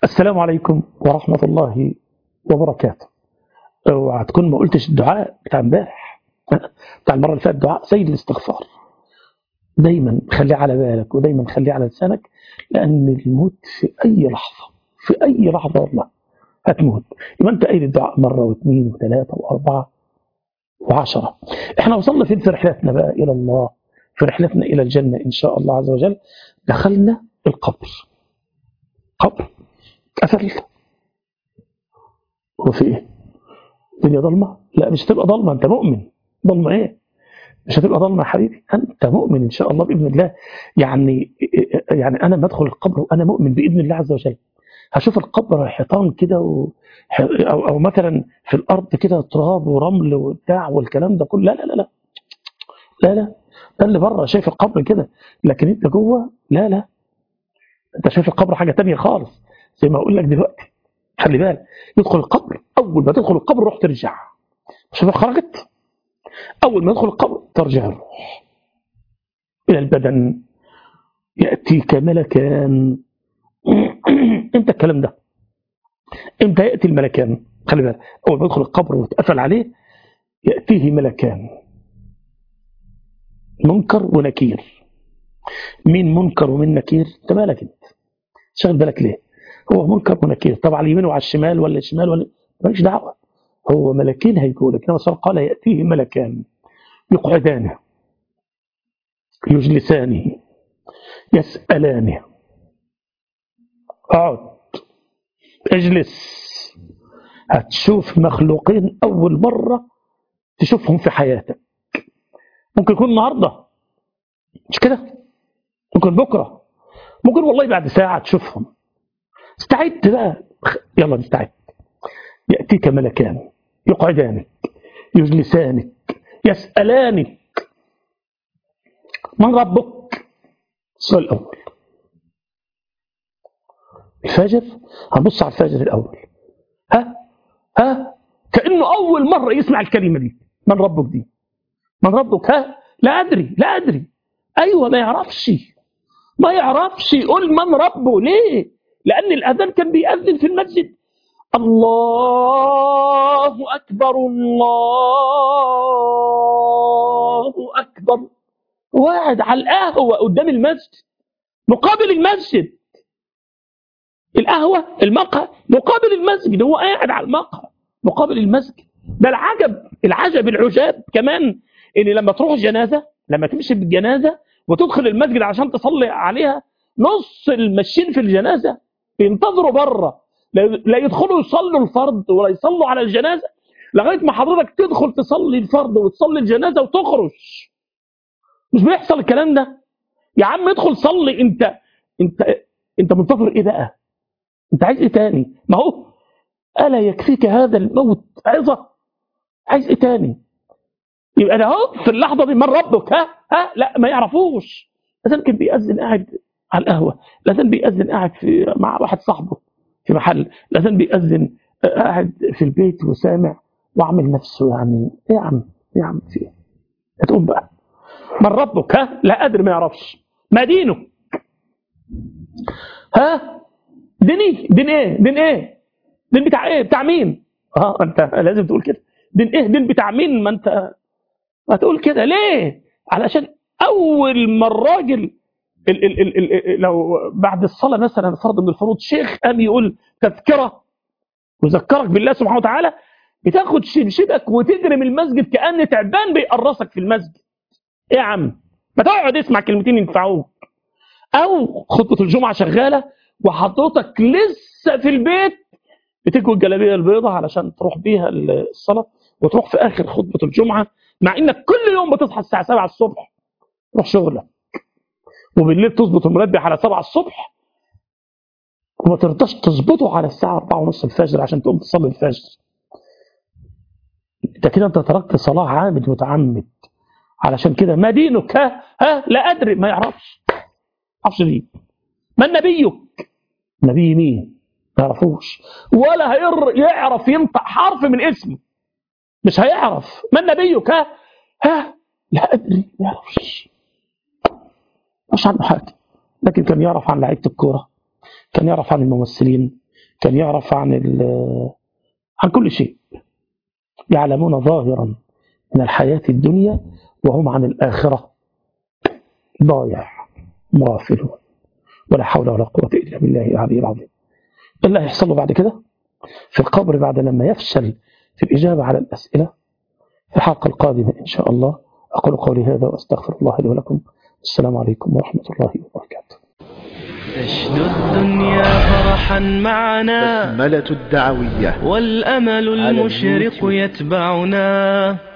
السلام عليكم ورحمة الله وبركاته اوعى تكون ما قلتش الدعاء بتاع امبارح بتاع المرة اللي فاتت دعاء سيد الاستغفار دايما خليه على بالك ودايما خليه على لسانك لأن الموت في أي لحظة في أي لحظة والله هتموت يبقى أنت قايل الدعاء مرة واثنين وثلاثة وأربعة وعشرة احنا وصلنا فين في رحلتنا بقى إلى الله في رحلتنا إلى الجنة إن شاء الله عز وجل دخلنا القبر قبر قفل وفي ايه الدنيا ضلمه لا مش هتبقى ضلمه انت مؤمن ضلمه ايه مش هتبقى ضلمه يا حبيبي انت مؤمن ان شاء الله باذن الله يعني يعني انا لما ادخل القبر وانا مؤمن باذن الله عز وجل هشوف القبر حيطان كده و... او او مثلا في الارض كده تراب ورمل وبتاع والكلام ده كله لا لا لا لا لا لا ده اللي بره شايف القبر كده لكن انت جوه لا لا انت شايف القبر حاجه تانية خالص زي ما اقول لك دلوقتي خلي بالك يدخل القبر اول ما تدخل القبر روح ترجع شوف خرجت اول ما يدخل القبر ترجع الروح الى البدن ياتيك ملكان امتى الكلام ده امتى ياتي الملكان خلي بالك اول ما يدخل القبر ويتقفل عليه ياتيه ملكان منكر ونكير مين منكر ومين نكير انت مالك انت شغل بالك ليه هو منكر ونكير طبعا على اليمين وعلى الشمال ولا الشمال ولا مالكش دعوه هو ملكين هيقول لك انما قال ياتيه ملكان يقعدانه يجلسانه يسالانه اقعد اجلس هتشوف مخلوقين اول مره تشوفهم في حياتك ممكن يكون النهارده مش كده ممكن بكره ممكن والله بعد ساعه تشوفهم استعد بقى يلا نستعد يأتيك ملكان يقعدانك يجلسانك يسألانك من ربك السؤال الأول الفجر هنبص على الفجر الأول ها ها كأنه أول مرة يسمع الكلمة دي من ربك دي من ربك ها لا أدري لا أدري أيوة ما يعرفش ما يعرفش يقول من ربه ليه لأن الأذان كان بيأذن في المسجد الله أكبر الله أكبر واحد على القهوة قدام المسجد مقابل المسجد القهوة المقهى مقابل المسجد هو قاعد على المقهى مقابل المسجد ده العجب العجب العجاب كمان ان لما تروح جنازة لما تمشي بالجنازة وتدخل المسجد عشان تصلي عليها نص المشين في الجنازة ينتظروا بره لا يدخلوا يصلوا الفرض ولا يصلوا على الجنازة لغاية ما حضرتك تدخل تصلي الفرض وتصلي الجنازة وتخرج مش بيحصل الكلام ده يا عم ادخل صلي انت انت انت منتظر ايه بقى انت عايز ايه تاني ما هو الا يكفيك هذا الموت عظة عايز ايه تاني يبقى ده اهو في اللحظة دي من ربك ها ها لا ما يعرفوش لازم كان بيأذن قاعد على القهوة لازم بيأذن قاعد في مع واحد صاحبه في محل لازم بيأذن قاعد في البيت وسامع وعامل نفسه يعني ايه يا عم ايه يا عم في ايه هتقوم بقى من ربك ها لا ادري ما يعرفش ما دينك ها ديني دين ايه دين ايه دين بتاع ايه بتاع مين اه انت لازم تقول كده دين ايه دين بتاع مين ما انت ما تقول كده ليه علشان اول ما الراجل ال ال ال ال لو بعد الصلاة مثلا فرض من الفروض شيخ قام يقول تذكرة وذكرك بالله سبحانه وتعالى بتاخد شبشبك وتجري من المسجد كأن تعبان بيقرصك في المسجد ايه يا عم ما تقعد اسمع كلمتين ينفعوك او خطبة الجمعة شغالة وحضرتك لسه في البيت بتكوي الجلابية البيضاء علشان تروح بيها الصلاة وتروح في آخر خطبة الجمعة مع انك كل يوم بتصحى الساعة 7 الصبح تروح شغلك وبالليل تظبط المنبه على 7 الصبح وما ترضاش تظبطه على الساعة 4 ونص الفجر عشان تقوم تصلي الفجر انت كده انت تركت صلاة عامد متعمد علشان كده ما دينك ها ها لا ادري ما يعرفش ما يعرفش دين من نبيك نبي مين ما يعرفوش ولا هير يعرف ينطق حرف من اسمه مش هيعرف من نبيك ها ها لا ادري ما يعرفش مش عنه حاجه لكن كان يعرف عن لعيبه الكوره كان يعرف عن الممثلين كان يعرف عن ال- عن كل شيء يعلمون ظاهرا من الحياة الدنيا وهم عن الآخرة ضايع مغافلون ولا حول ولا قوة إلا بالله العلي العظيم اللي هيحصل له بعد كده في القبر بعد لما يفشل في الإجابة على الأسئلة في الحلقة القادمة إن شاء الله أقول قولي هذا وأستغفر الله لي ولكم السلام عليكم ورحمة الله وبركاته تشدو الدنيا فرحا معنا بسملة الدعوية والأمل على المشرق اليوتيوب. يتبعنا